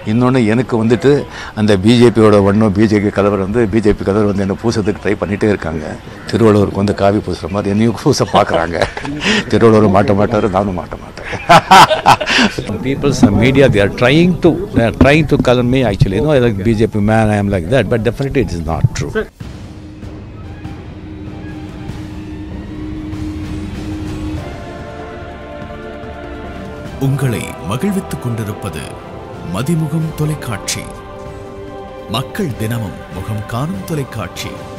இன்னொன்று எனக்கு வந்துட்டு அந்த பிஜேபியோட ஒன்றும் பிஜேபி கலவர் வந்து பிஜேபி கலவர் வந்து என்னை பூசத்துக்கு ட்ரை பண்ணிகிட்டே இருக்காங்க திருவள்ளுவருக்கு வந்து காவி பூசுகிற மாதிரி என்னையும் பூச பார்க்குறாங்க திருவள்ளுவர் மாட்ட மாட்டார் நானும் மாட்ட மாட்டேன் people some media they are trying to they are trying to color me actually you know like bjp man i am like that but definitely it is not true உங்களை மகிழ்வித்துக் கொண்டிருப்பது மதிமுகம் தொலைக்காட்சி மக்கள் தினமும் முகம் காணும் தொலைக்காட்சி